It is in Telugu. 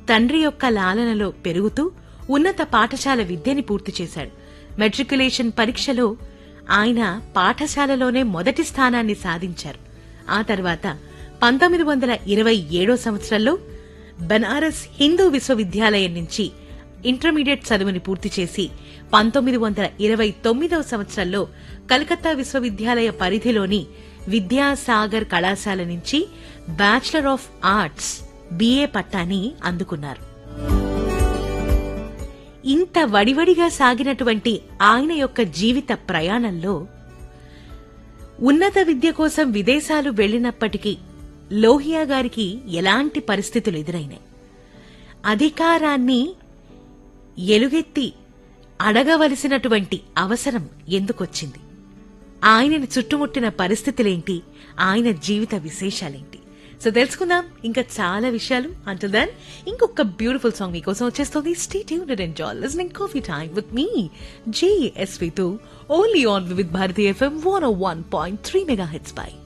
తండ్రి యొక్క లాలనలో పెరుగుతూ ఉన్నత పాఠశాల విద్యని పూర్తి చేశాడు మెట్రికులేషన్ పరీక్షలో ఆయన పాఠశాలలోనే మొదటి స్థానాన్ని సాధించారు ఆ తర్వాత పంతొమ్మిది వందల ఇరవై ఏడో సంవత్సరంలో బనారస్ హిందూ విశ్వవిద్యాలయం నుంచి ఇంటర్మీడియట్ చదువుని పూర్తి చేసి పంతొమ్మిది వందల ఇరవై తొమ్మిదవ సంవత్సరంలో కలకత్తా విశ్వవిద్యాలయ పరిధిలోని విద్యాసాగర్ కళాశాల నుంచి బ్యాచిలర్ ఆఫ్ ఆర్ట్స్ బిఏ పట్టాని అందుకున్నారు ఇంత వడివడిగా సాగినటువంటి ఆయన యొక్క జీవిత ప్రయాణంలో ఉన్నత విద్య కోసం విదేశాలు వెళ్లినప్పటికీ లోహియా గారికి ఎలాంటి పరిస్థితులు ఎదురైనాయి అధికారాన్ని ఎలుగెత్తి అడగవలసినటువంటి అవసరం ఎందుకొచ్చింది ఆయనని చుట్టుముట్టిన పరిస్థితులేంటి ఆయన జీవిత విశేషాలేంటి సో తెలుసుకుందాం ఇంకా చాలా విషయాలు అంటూ దాన్ ఇంకొక బ్యూటిఫుల్ సాంగ్ మీకోసం వచ్చేస్తుంది stay tuned enjoy listening coffee time with మీ J S only on Vividh Bharati FM one one point three mega hits by